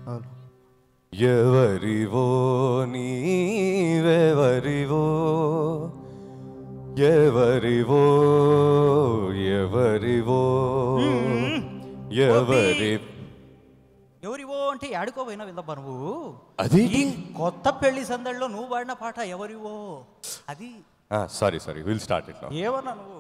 అవును ఎవరివో నీవెవరివో ఎవరివో ఎవరివో ఎవరి ఎవరివో అంటే ఆడుకోపోయినా విందబ్బా నువ్వు అదేంటి? ఈ కొత్త పెళ్లి సందడిలో నువ్వు పాడిన పాట ఎవరివో అది sorry sorry will start it ఏమన్నా నువ్వు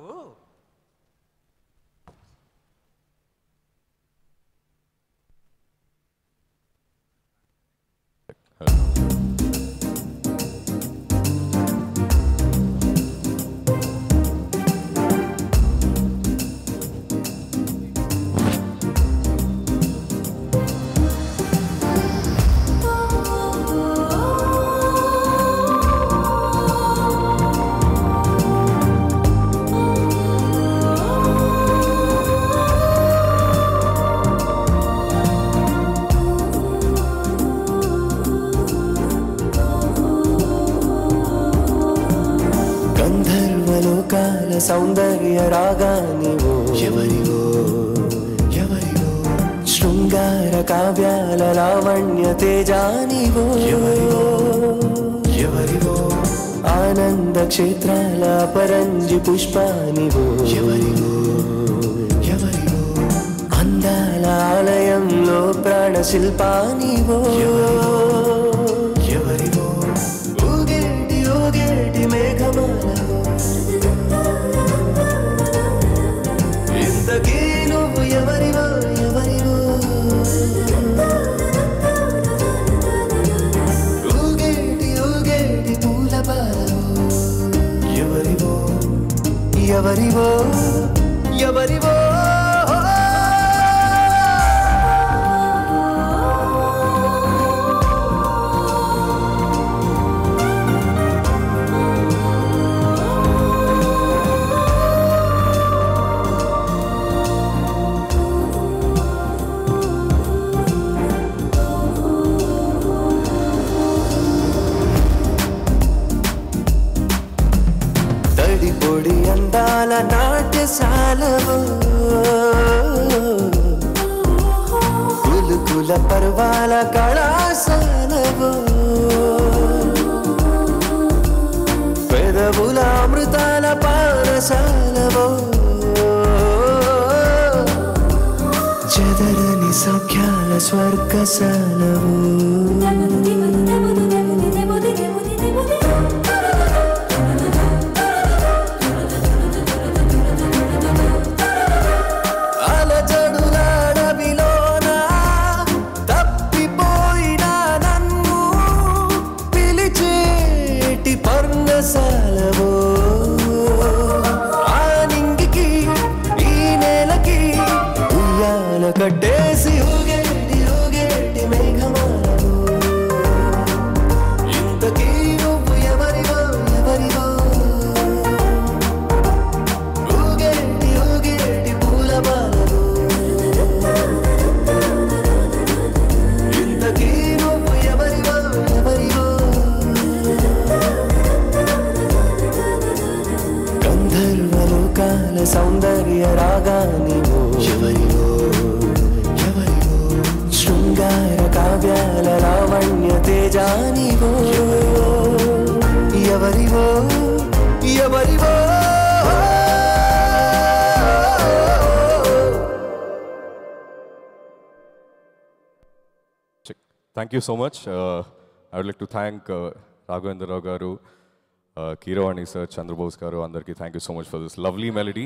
గంధర్వలోకాల సౌందర్య రాగానివో ఎవరివో ఎవరివో శృంగార కావ్యాల లావణ్య తేజానివో ఎవరివో ఎవరివో ఆనంద క్షేత్రాల పరంజి పుష్పానివో ఎవరివో ఎవరివో అందాల ఆలయంలో ప్రాణ శిల్పానివో ఎవరివో ఊగేటి ఊగేటి మేఘమాలవో ఇంతకీ నువ్వు ఎవరివో ఎవరివో ఊగేటి ఊగేటి పూల పాలవో ఎవరివో ఎవరివో ఎవరివో తడి పొడి అందాల నాట్యశాలవో కులుకుల పర్వాల కళాశాలవో పెదవుల అమృతాల పారశాలవో చెదరని సౌఖ్యాల స్వర్గశాలవో అలజడులాడవిలోన తప్పిపోయిన నన్ను పిలిచేటి పర్ణశాలవో ఆ నింగికి ఈ నేలకి ఉయ్యాల కట్టేసి ఊగేటి ఊగేటి మేఘమాలవో ఇంతకీ నువ్వు ఎవరివో ఎవరివో ఊగేటి ఊగేటి పూల బాలవో ఇంతకీ నువ్వు ఎవరివో ఎవరివో గంధర్వలోకాల సౌందర్య రాగానివో ఎవరివో ఎవరివో శృంగార కావ్యాల లావణ్య తేజానివో ఎవరివో ఎవరివో thank you so much I would like to thank Raghavendra Rao garu Keeravani sir Chandrabose garu అందరికీ thank you so much for this lovely melody